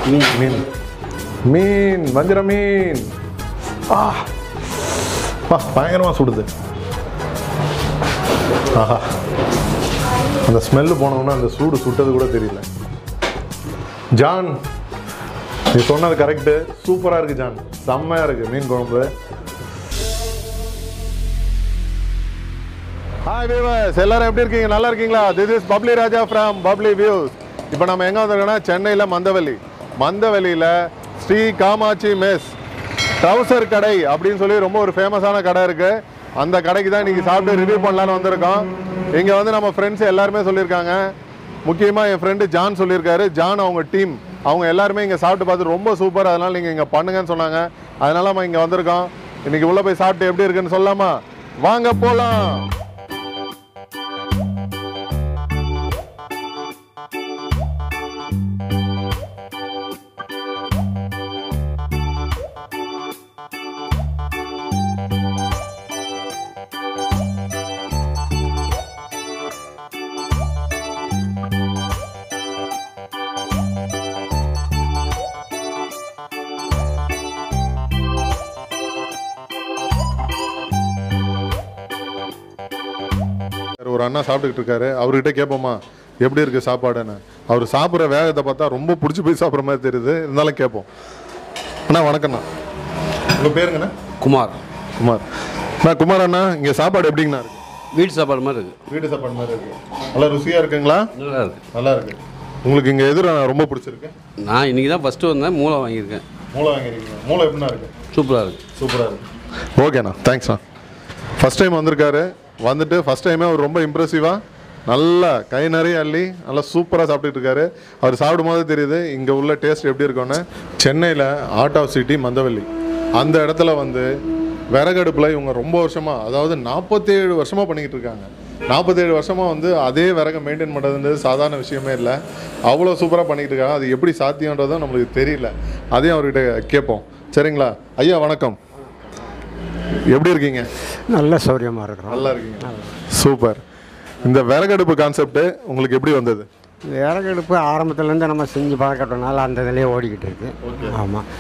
மீன் மீன் மீன் வஞ்சிர மீன் ஆ பா பயங்கரமாக சுடுது ஆஹா அந்த ஸ்மெல்லு போனோம்னா அந்த சூடு சுட்டது கூட தெரியல ஜான் நீ சொன்னது கரெக்டு சூப்பராக இருக்கு ஜான் செம்மையாக இருக்கு மீன் குழம்பு ஹாய் வியூவர்ஸ் எல்லாரும் எப்படி இருக்கீங்க நல்லா இருக்கீங்களா this is Bubbly Raja from Bubbly Views இப்போ நம்ம எங்கே வந்திருக்கோம்னா சென்னையில் மந்தவெளி மந்தவெளியில் ஸ்ரீ காமாட்சி மெஸ் ட்ரௌசர் கடை அப்படின்னு சொல்லி ரொம்ப ஒரு ஃபேமஸான கடை இருக்கு அந்த கடைக்கு தான் இன்னைக்கு சாப்பிட்டு ரிவ்யூ பண்ணலான்னு வந்திருக்கோம் இங்கே வந்து நம்ம ஃப்ரெண்ட்ஸ் எல்லாருமே சொல்லியிருக்காங்க முக்கியமாக என் ஃப்ரெண்டு ஜான் சொல்லியிருக்காரு ஜான் அவங்க டீம் அவங்க எல்லாருமே இங்கே சாப்பிட்டு பார்த்து ரொம்ப சூப்பர் அதனால் நீங்கள் இங்கே பண்ணுங்கன்னு சொன்னாங்க அதனால நம்ம இங்கே வந்திருக்கோம் இன்னைக்கு உள்ளே போய் சாப்பிட்டு எப்படி இருக்குன்னு சொல்லாமா வாங்க போகலாம் ஒரு அண்ணா சாப்பிட்டுக்கிட்டு இருக்காரு அவர்கிட்ட கேட்போமா எப்படி இருக்கு சாப்பாடுன்னு அவர் சாப்பிட்ற வேகத்தை பார்த்தா ரொம்ப பிடிச்சி போய் சாப்பிட்ற மாதிரி தெரியுது இருந்தாலும் கேட்போம் அண்ணா வணக்கம்ண்ணா உங்கள் பேருங்கண்ணா குமார் குமார் அண்ணா குமார் அண்ணா இங்கே சாப்பாடு எப்படிங்கண்ணா இருக்கு வீட்டு சாப்பாடு மாதிரி இருக்கு வீட்டு சாப்பாடு மாதிரி இருக்கு நல்லா ருசியாக இருக்குங்களா நல்லா இருக்கு நல்லா இருக்கு உங்களுக்கு இங்கே எது ரொம்ப பிடிச்சிருக்கு நான் இன்னைக்கு தான் ஃபஸ்ட்டு வந்தேன் மூளை வாங்கியிருக்கேன் மூளை வாங்கிருக்கீங்க மூளை எப்படிண்ணா இருக்கு சூப்பராக இருக்கு சூப்பராக இருக்கு ஓகேண்ணா தேங்க்ஸ்ண்ணா ஃபஸ்ட் டைம் வந்திருக்காரு வந்துட்டு ஃபஸ்ட் டைமே அவர் ரொம்ப இம்ப்ரெசிவாக நல்லா கை நிறைய அள்ளி நல்லா சூப்பராக சாப்பிட்டுட்டு இருக்காரு அவர் சாப்பிடும்போது தெரியுது இங்கே உள்ள டேஸ்ட் எப்படி இருக்கும்னு சென்னையில் ஆர்ட் ஆஃப் சிட்டி மந்தவல்லி அந்த இடத்துல வந்து விறகடுப்பில் இவங்க ரொம்ப வருஷமாக அதாவது நாற்பத்தேழு வருஷமாக பண்ணிக்கிட்டு இருக்காங்க நாற்பத்தேழு வருஷமாக வந்து அதே விறகை மெயின்டைன் பண்ணுறதுன்றது சாதாரண விஷயமே இல்லை அவ்வளோ சூப்பராக பண்ணிக்கிட்டு இருக்காங்க அது எப்படி சாத்தியன்றதும் நம்மளுக்கு தெரியல அதையும் அவர்கிட்ட கேட்போம் சரிங்களா ஐயா வணக்கம் எப்படி இருக்கீங்க நல்ல சௌரியமாக இருக்கிறோம் நல்லா இருக்கீங்க சூப்பர் இந்த விறகடுப்பு கான்செப்ட் உங்களுக்கு எப்படி வந்தது விறகடுப்பு ஆரம்பத்துலேருந்து நம்ம செஞ்சு பழக்கட்டனால அந்த இதிலே ஓடிக்கிட்டு இருக்கு ஆமாம்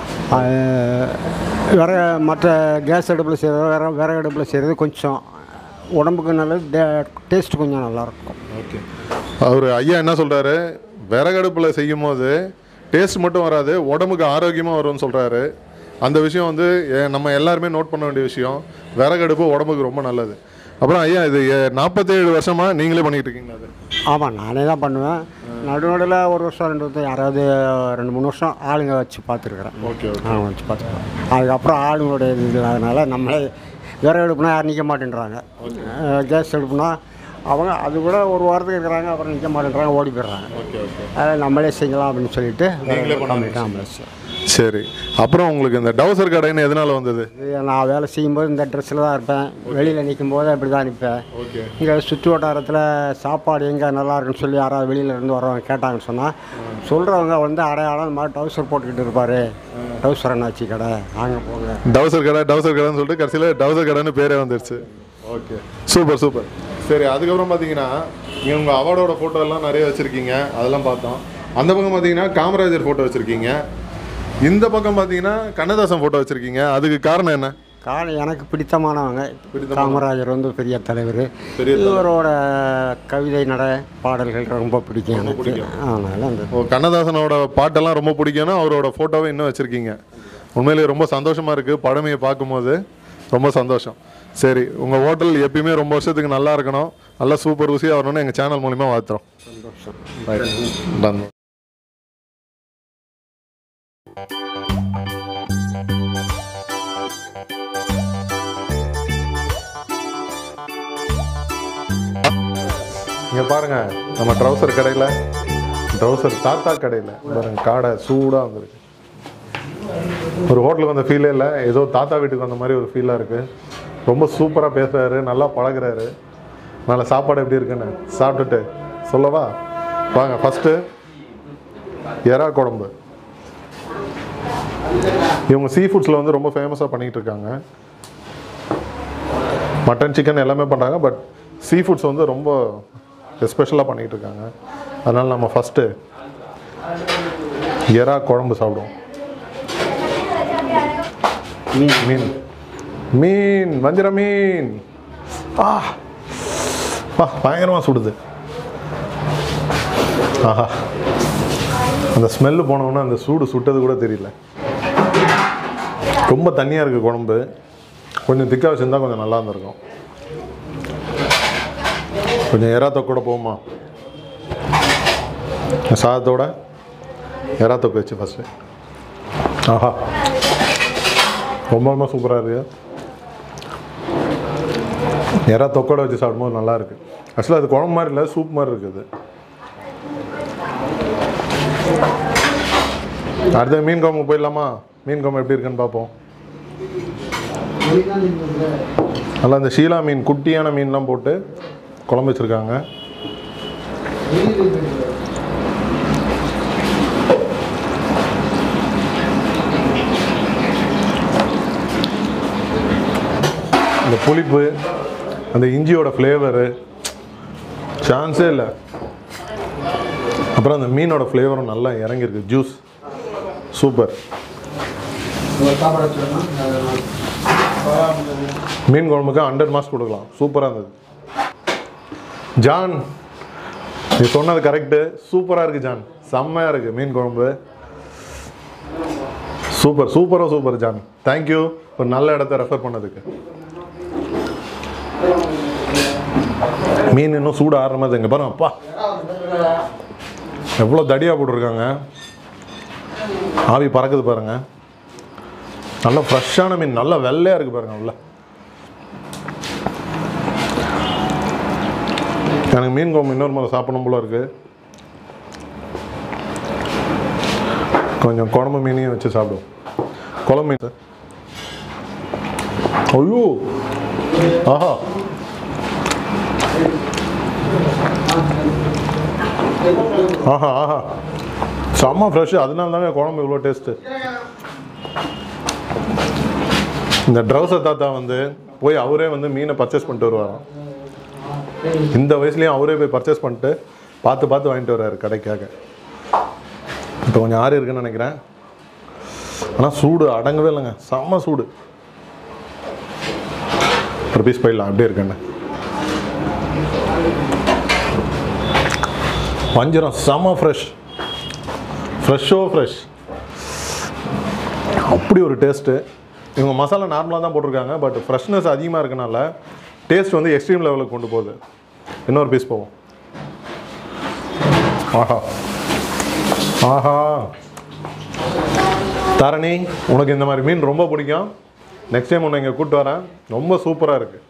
விற மற்ற கேஸ் அடுப்பில் செய்கிறது விற விறகடுப்பில் செய்கிறது கொஞ்சம் உடம்புக்கு நல்லது டேஸ்ட் கொஞ்சம் நல்லாயிருக்கும் ஓகே அவர் ஐயா என்ன சொல்றாரு விறகடுப்பில் செய்யும் போது டேஸ்ட் மட்டும் வராது உடம்புக்கு ஆரோக்கியமாக வரும்னு சொல்றாரு அந்த விஷயம் வந்து எ- நம்ம எல்லாருமே நோட் பண்ண வேண்டிய விஷயம் விறகடுப்பு உடம்புக்கு ரொம்ப நல்லது அப்புறம் ஐயா இது நாற்பத்தேழு வருஷமா நீங்களே பண்ணிட்டு இருக்கீங்களா அது ஆமாம் நானே தான் பண்ணுவேன் நடுநடுவில் ஒரு வருஷம் ரெண்டு வருஷம் யாராவது ரெண்டு மூணு வருஷம் ஆளுங்க வச்சு பார்த்துருக்குறேன் ஓகே ஆ வச்சு பார்த்துருக்கேன் அதுக்கப்புறம் ஆளுங்களுடைய இது இல்லாதனால நம்மளே விறகு அடுப்புனா யாரும் நிற்க மாட்டேன்றாங்க கேஸ் அடுப்புனா அவங்க அது கூட ஒரு வாரத்துக்கு இருக்கிறாங்க அப்புறம் நிற்க மாட்டேன்றாங்க ஓடி போயிடுறாங்க ஓகே ஓகே அதை நம்மளே செய்யலாம் அப்படின்னு சொல்லிட்டு நீங்களே பண்ண கம்ப்ளீட்டாக நம்மளே செய்யலாம். சரி அப்புறம் உங்களுக்கு இந்த டவுசர் கடைன்னு எதனால வந்தது இது நான் வேலை செய்யும்போது இந்த ட்ரெஸ்ஸில் தான் இருப்பேன் வெளியில் நிற்கும் போது அப்படி தான் நிற்பேன் ஓகே இங்கே சுற்று வட்டாரத்தில் சாப்பாடு எங்கே நல்லா இருக்குன்னு சொல்லி யாராவது வெளியில இருந்து வரவங்க கேட்டாங்கன்னு சொன்னால் சொல்கிறவங்க வந்து அடையாளம் இந்த மாதிரி டவுசர் போட்டுக்கிட்டு இருப்பார் டவுசர் அண்ணாச்சி கடை அங்கே போங்க டவுசர் கடை டவுசர் கடைன்னு சொல்லிட்டு கடைசியில் டவுசர் கடைன்னு பேரே வந்துருச்சு ஓகே சூப்பர் சூப்பர் சரி அதுக்கப்புறம் பார்த்தீங்கன்னா நீங்கள் உங்கள் அவார்டோட ஃபோட்டோ எல்லாம் நிறைய வச்சுருக்கீங்க அதெல்லாம் பார்த்தோம் அந்த பக்கம் பார்த்தீங்கன்னா காமராஜர் ஃபோட்டோ வச்சுருக்கீங்க இந்த பக்கம் பார்த்தீங்கன்னா கண்ணதாசன் ஃபோட்டோ வச்சுருக்கீங்க அதுக்கு காரணம் என்ன காலை எனக்கு பிடித்தமானவங்க காமராஜர் வந்து பெரிய தலைவர் பெரிய இவரோட கவிதை நட பாடல்கள் ரொம்ப பிடிக்கும் எனக்கு அதனால் அந்த ஓ கண்ணதாசனோட பாட்டெல்லாம் ரொம்ப பிடிக்கும்னா அவரோட ஃபோட்டோவை இன்னும் வச்சுருக்கீங்க உண்மையிலேயே ரொம்ப சந்தோஷமாக இருக்குது பழமையை பார்க்கும்போது ரொம்ப சந்தோஷம் சரி உங்கள் ஹோட்டல் எப்பயுமே ரொம்ப வருஷத்துக்கு நல்லா இருக்கணும் நல்லா சூப்பர் ருசியாக வரணும்னு எங்கள் சேனல் மூலிமா வாழ்த்துறோம் சந்தோஷம் டன் இங்க பாருங்க நம்ம ட்ரௌசர் கடையில் ட்ரௌசர் தாத்தா கடையில் பாருங்க காடை சூடாக வந்திருக்கு ஒரு ஹோட்டலுக்கு வந்த ஃபீலே இல்லை ஏதோ தாத்தா வீட்டுக்கு வந்த மாதிரி ஒரு ஃபீலாக இருக்குது ரொம்ப சூப்பராக பேசுகிறாரு நல்லா பழகுறாரு நல்ல சாப்பாடு எப்படி இருக்குன்னு சாப்பிட்டுட்டு சொல்லவா வாங்க ஃபஸ்ட்டு எறா குழம்பு இவங்க சீ ஃபுட்ஸில் வந்து ரொம்ப ஃபேமஸாக பண்ணிக்கிட்டு இருக்காங்க மட்டன் சிக்கன் எல்லாமே பண்ணுறாங்க பட் சீ ஃபுட்ஸ் வந்து ரொம்ப எஸ்பெஷலாக பண்ணிக்கிட்டு இருக்காங்க அதனால் நம்ம ஃபஸ்ட்டு எறா குழம்பு சாப்பிடுவோம் மீன் மீன் வஞ்சிர மீன் ஆ பா பயங்கரமாக சுடுது ஆஹா அந்த ஸ்மெல்லு போனோன்னா அந்த சூடு சுட்டது கூட தெரியல ரொம்ப தண்ணியாக இருக்குது குழம்பு கொஞ்சம் திக்காக வச்சுருந்தா கொஞ்சம் நல்லா இருந்திருக்கும் கொஞ்சம் எறா தொக்கோட போகுமா சாதத்தோட எறா தொக்கு வச்சு ஃபஸ்ட்டு ஆஹா ரொம்ப ரொம்ப சூப்பராக இருக்கு எறா தொக்கோட வச்சு சாப்பிடும்போது நல்லா இருக்கு ஆக்சுவலாக அது குழம்பு மாதிரி இல்லை சூப் மாதிரி இருக்குது அடுத்த மீன் குழம்பு போயிடலாமா மீன் குழம்பு எப்படி இருக்குன்னு பார்ப்போம் நல்லா இந்த ஷீலா மீன் குட்டியான மீன்லாம் போட்டு குழம்பு வச்சுருக்காங்க இந்த புளிப்பு அந்த இஞ்சியோட ஃப்ளேவரு சான்ஸே இல்லை அப்புறம் அந்த மீனோட ஃப்ளேவரும் நல்லா இறங்கியிருக்கு ஜூஸ் சூப்பர் மீன் குழம்புக்கு ஹண்ட்ரட் மார்க்ஸ் கொடுக்கலாம் சூப்பராக இருந்தது ஜான் நீ சொன்னது கரெக்டு சூப்பராக இருக்குது ஜான் செம்மையாக இருக்குது மீன் குழம்பு சூப்பர் சூப்பராக சூப்பர் ஜான் தேங்க்யூ ஒரு நல்ல இடத்த ரெஃபர் பண்ணதுக்கு மீன் இன்னும் சூடு ஆடுற மாதிரி இங்கே பாருங்க அப்பா எவ்வளோ தடியாக போட்டிருக்காங்க ஆவி பறக்குது பாருங்க நல்ல ஃப்ரெஷ்ஷான மீன் நல்ல வெள்ளையாக இருக்குது பாருங்க உள்ள எனக்கு மீன் குழம்பு இன்னொரு முறை சாப்பிடணும் போல இருக்கு கொஞ்சம் குழம்பு மீனையும் வச்சு சாப்பிடுவோம் குழம்பு மீன் ஐயோ ஆஹா ஆஹா ஆஹா செம்ம ஃப்ரெஷ்ஷு அதனால தாங்க குழம்பு இவ்வளோ டேஸ்ட்டு இந்த ட்ரௌசர் தாத்தா வந்து போய் அவரே வந்து மீனை பர்ச்சேஸ் பண்ணிட்டு வருவாராம் இந்த வயசுலேயும் அவரே போய் பர்ச்சேஸ் பண்ணிட்டு பார்த்து பார்த்து வாங்கிட்டு வர்றாரு கடைக்காக இப்போ கொஞ்சம் ஆறு இருக்குன்னு நினைக்கிறேன் ஆனால் சூடு அடங்கவே இல்லைங்க செம்ம சூடு ஒரு பீஸ் போயிடலாம் அப்படியே இருக்கேன்னு வஞ்சிரம் செம்ம ஃப்ரெஷ் ஃப்ரெஷ்ஷோ ஃப்ரெஷ் அப்படி ஒரு டேஸ்ட்டு இவங்க மசாலா நார்மலாக தான் போட்டிருக்காங்க பட் ஃப்ரெஷ்னஸ் அதிகமாக இருக்கனால டேஸ்ட் வந்து எக்ஸ்ட்ரீம் லெவலுக்கு கொண்டு போகுது இன்னொரு பீஸ் போவோம் ஆஹா ஆஹா தரணி உனக்கு இந்த மாதிரி மீன் ரொம்ப பிடிக்கும் நெக்ஸ்ட் டைம் உன்னை இங்கே கூப்பிட்டு வரேன் ரொம்ப சூப்பராக இருக்குது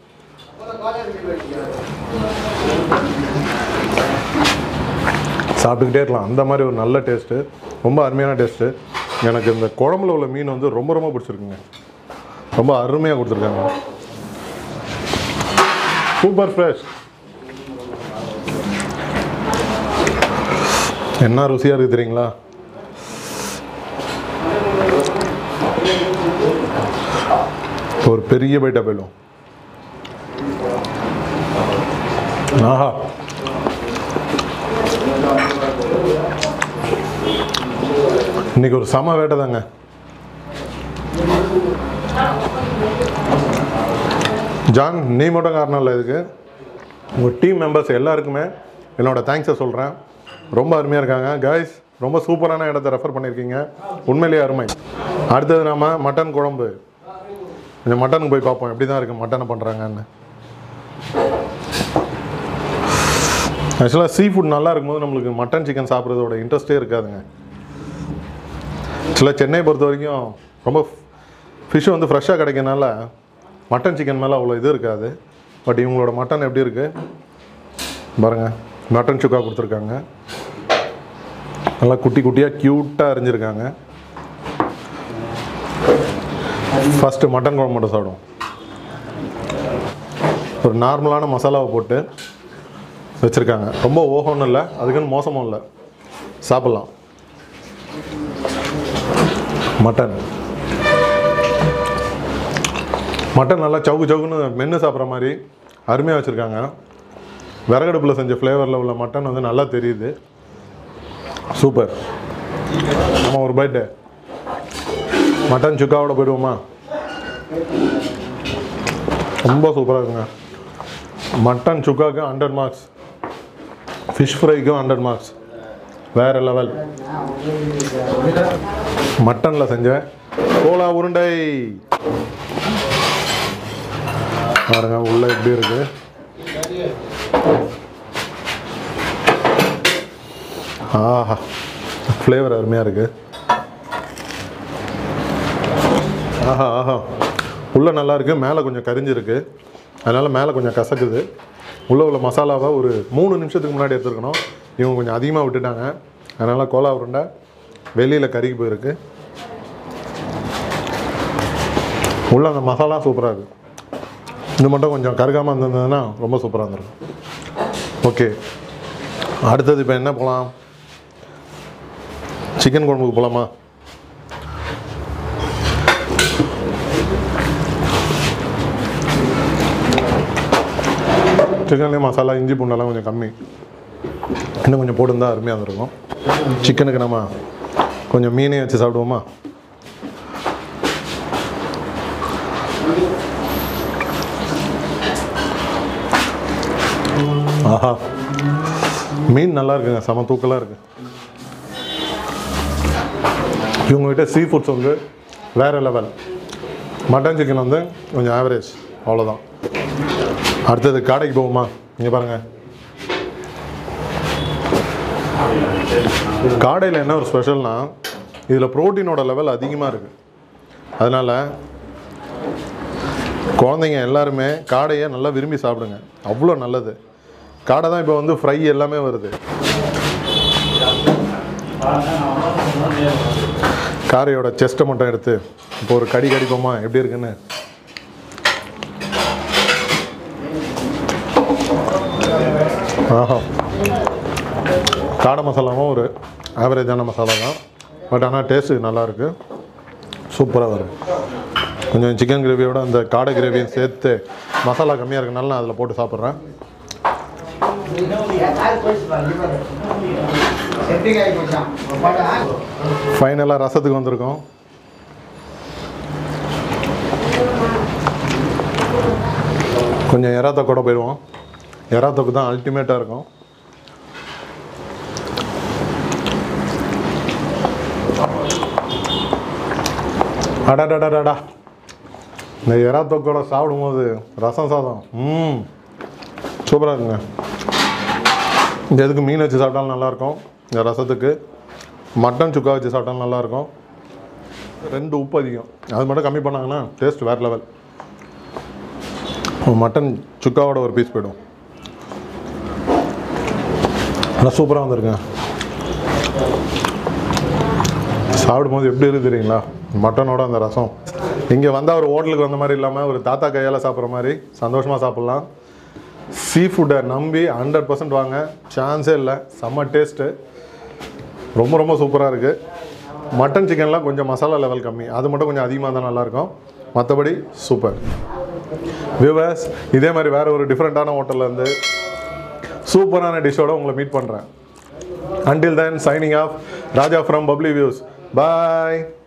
சாப்பிட்டுக்கிட்டே இருக்கலாம் அந்த மாதிரி ஒரு நல்ல டேஸ்ட்டு ரொம்ப அருமையான டேஸ்ட்டு எனக்கு இந்த குழம்புல உள்ள மீன் வந்து ரொம்ப ரொம்ப பிடிச்சிருக்குங்க ரொம்ப அருமையாக கொடுத்துருக்காங்க சூப்பர் ஃப்ரெஷ் என்ன ருசியாக இருக்குது தெரியுங்களா ஒரு பெரிய பைட்டா போயிடும் ஆஹா இன்னைக்கு ஒரு சம வேட்டை தாங்க ஜான் நீ மட்டும் காரணம் இல்லை இதுக்கு உங்கள் டீம் மெம்பர்ஸ் எல்லாருக்குமே என்னோட தேங்க்ஸை சொல்கிறேன் ரொம்ப அருமையாக இருக்காங்க காய்ஸ் ரொம்ப சூப்பரான இடத்த ரெஃபர் பண்ணியிருக்கீங்க உண்மையிலேயே அருமை அடுத்தது நாம மட்டன் குழம்பு கொஞ்சம் மட்டனுக்கு போய் பார்ப்போம் எப்படி தான் இருக்குது மட்டனை பண்ணுறாங்கன்னு ஆக்சுவலாக சீ ஃபுட் நல்லா இருக்கும்போது நம்மளுக்கு மட்டன் சிக்கன் சாப்பிட்றதோட இன்ட்ரெஸ்ட்டே இருக்காதுங்க ஆக்சுவலாக சென்னை பொறுத்த வரைக்கும் ரொம்ப ஃபிஷ் வந்து ஃப்ரெஷ்ஷாக கிடைக்கனால மட்டன் சிக்கன் மேலே அவ்வளோ இது இருக்காது பட் இவங்களோட மட்டன் எப்படி இருக்குது பாருங்கள் மட்டன் சுக்கா கொடுத்துருக்காங்க நல்லா குட்டி குட்டியாக க்யூட்டாக அரிஞ்சிருக்காங்க ஃபஸ்ட்டு மட்டன் குழம்பு மட்டும் சாப்பிடுவோம் ஒரு நார்மலான மசாலாவை போட்டு வச்சுருக்காங்க ரொம்ப ஓஹோன்னு இல்லை அதுக்குன்னு மோசமும் இல்லை சாப்பிட்லாம் மட்டன் மட்டன் நல்லா சவுக்கு சவுக்குன்னு மென்று சாப்பிட்ற மாதிரி அருமையாக வச்சுருக்காங்க விறகடுப்பில் செஞ்ச ஃப்ளேவரில் உள்ள மட்டன் வந்து நல்லா தெரியுது சூப்பர் நம்ம ஒரு பைட்டு மட்டன் சுக்காவோட போயிடுவோமா ரொம்ப சூப்பராக இருக்குங்க மட்டன் சுக்காவுக்கு ஹண்ட்ரட் மார்க்ஸ் ஃபிஷ் ஃப்ரைக்கும் ஹண்ட்ரட் மார்க்ஸ் வேறு லெவல் மட்டனில் செஞ்ச கோலா உருண்டை பாருங்க உள்ள எப்படி இருக்கு ஆஹா ஃப்ளேவர் அருமையாக இருக்கு ஆஹா ஆஹா உள்ள நல்லா இருக்கு மேலே கொஞ்சம் கரிஞ்சிருக்கு அதனால மேலே கொஞ்சம் கசக்குது உள்ள உள்ள மசாலாவை ஒரு மூணு நிமிஷத்துக்கு முன்னாடி எடுத்துருக்கணும் இவங்க கொஞ்சம் அதிகமாக விட்டுட்டாங்க அதனால கோலா உருண்டை வெளியில் கருகி போயிருக்கு உள்ள அந்த மசாலா சூப்பராக இருக்குது இது மட்டும் கொஞ்சம் கருகாமல் இருந்ததுன்னா ரொம்ப சூப்பராக இருந்திருக்கும் ஓகே அடுத்தது இப்போ என்ன போகலாம் சிக்கன் குழம்புக்கு போகலாமா சிக்கன்லேயும் மசாலா இஞ்சி பூண்டெல்லாம் கொஞ்சம் கம்மி இன்னும் கொஞ்சம் போட்டுருந்தா அருமையாக இருந்திருக்கும் சிக்கனுக்கு நம்ம கொஞ்சம் மீனே வச்சு சாப்பிடுவோமா ஆஹா மீன் நல்லா இருக்குங்க செம தூக்கலாக இருக்கு இவங்ககிட்ட சீ ஃபுட்ஸ் வந்து வேறு லெவல் மட்டன் சிக்கன் வந்து கொஞ்சம் ஆவரேஜ் அவ்வளோதான் அடுத்தது காடைக்கு போவோமா இங்கே பாருங்கள் காடையில் என்ன ஒரு ஸ்பெஷல்னா இதில் ப்ரோட்டீனோட லெவல் அதிகமாக இருக்குது அதனால் குழந்தைங்க எல்லாருமே காடையை நல்லா விரும்பி சாப்பிடுங்க அவ்வளோ நல்லது காடை தான் இப்போ வந்து ஃப்ரை எல்லாமே வருது காரையோட செஸ்ட்டை மட்டும் எடுத்து இப்போ ஒரு கடி கடிப்போமா எப்படி இருக்குன்னு ஆஹா காடை மசாலாவும் ஒரு ஆவரேஜான மசாலா தான் பட் ஆனால் டேஸ்ட்டு நல்லாயிருக்கு சூப்பராக வரும் கொஞ்சம் சிக்கன் கிரேவியோட அந்த காடை கிரேவியும் சேர்த்து மசாலா கம்மியாக இருக்கனால நான் அதில் போட்டு சாப்பிட்றேன் ஃபைனலாக ரசத்துக்கு வந்திருக்கோம் கொஞ்சம் எறா தொக்கோட போயிடுவோம் எறா தொக்கு தான் அல்டிமேட்டாக இருக்கும் அடாடாடாடா இந்த எறா தொக்கோட சாப்பிடும்போது ரசம் சாதம் ம் சூப்பராக இருக்குங்க இந்த இதுக்கு மீன் வச்சு சாப்பிட்டாலும் நல்லாயிருக்கும் இந்த ரசத்துக்கு மட்டன் சுக்கா வச்சு சாப்பிட்டாலும் நல்லாயிருக்கும் ரெண்டு உப்பு அதிகம் அது மட்டும் கம்மி பண்ணாங்கன்னா டேஸ்ட் வேறு லெவல் மட்டன் சுக்காவோட ஒரு பீஸ் போயிடும் ஆனால் சூப்பராக வந்திருக்குங்க சாப்பிடும்போது எப்படி இருக்கு தெரியுங்களா மட்டனோட அந்த ரசம் இங்கே வந்தால் ஒரு ஹோட்டலுக்கு வந்த மாதிரி இல்லாமல் ஒரு தாத்தா கையால் சாப்பிட்ற மாதிரி சந்தோஷமாக சாப்பிட்லாம் சீ ஃபுட்டை நம்பி ஹண்ட்ரட் பர்சன்ட் வாங்க சான்ஸே இல்லை செம்ம டேஸ்ட்டு ரொம்ப ரொம்ப சூப்பராக இருக்குது மட்டன் சிக்கன்லாம் கொஞ்சம் மசாலா லெவல் கம்மி அது மட்டும் கொஞ்சம் அதிகமாக தான் நல்லாயிருக்கும் மற்றபடி சூப்பர் வியூவர்ஸ் இதே மாதிரி வேறு ஒரு டிஃப்ரெண்ட்டான ஹோட்டலில் இருந்து சூப்பரான டிஷ்ஷோட உங்களை மீட் பண்ணுறேன் until then signing off Raja from Bubbly Views bye